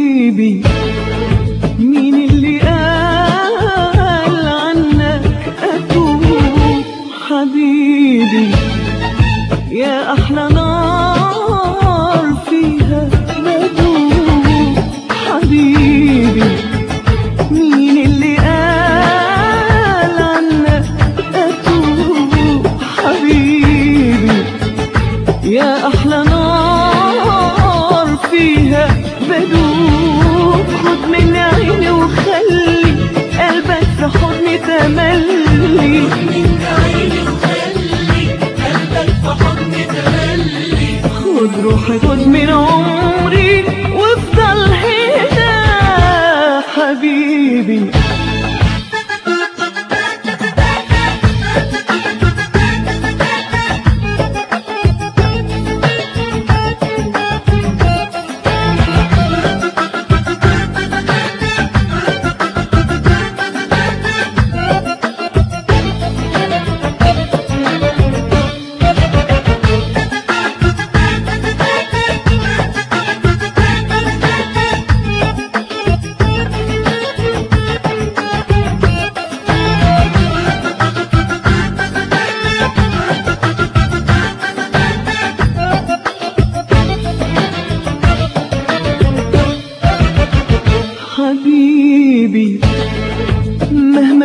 حبيبي مين اللي قال عنك أتوب حبيبي يا أحلى نار فيها بدوب حبيبي مين اللي قال عنك أتوب حبيبي يا أحلى نار فيها بدوب خد من عيني وخلي قلبك في حضني تملي خد روحي خد من عمري وافضل هنا حبيبي حبيبي مهما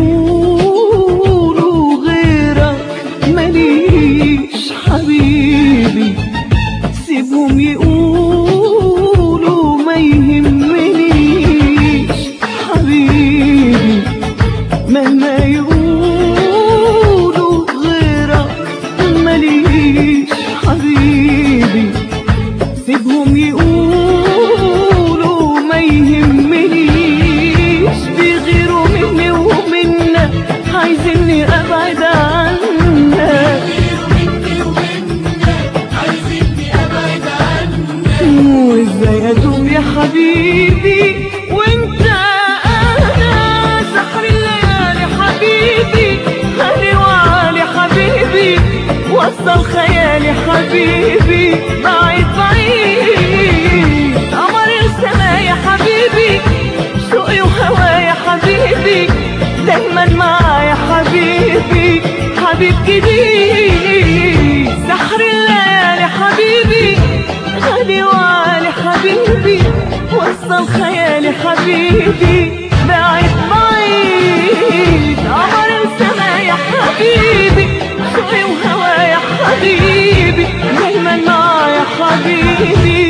يقولوا غيرك ماليش حبيبي سيبهم يقولوا ما يهمنيش حبيبي مهما يقولوا غيرك ماليش حبيبي سيبهم يقولوا ما يهمنيش بيغيروا مني ومنك عايزيني ابعد عنك وازاي ادوم يا حبيبي وانت انا سحر الليالي حبيبي خلي وعلي حبيبي وصل خيالي حبيبي بعيد بعيد قمر السما يا حبيبي شوقي وهوايا حبيبي دايما معايا حبيبي حبيب جديد سحر الليالي حبيبي غالي وعالي حبيبي وصل خيالي حبيبي بعيد بعيد قمر السما يا حبيبي شوقي وهوايا حبيبي دايما معايا حبيبي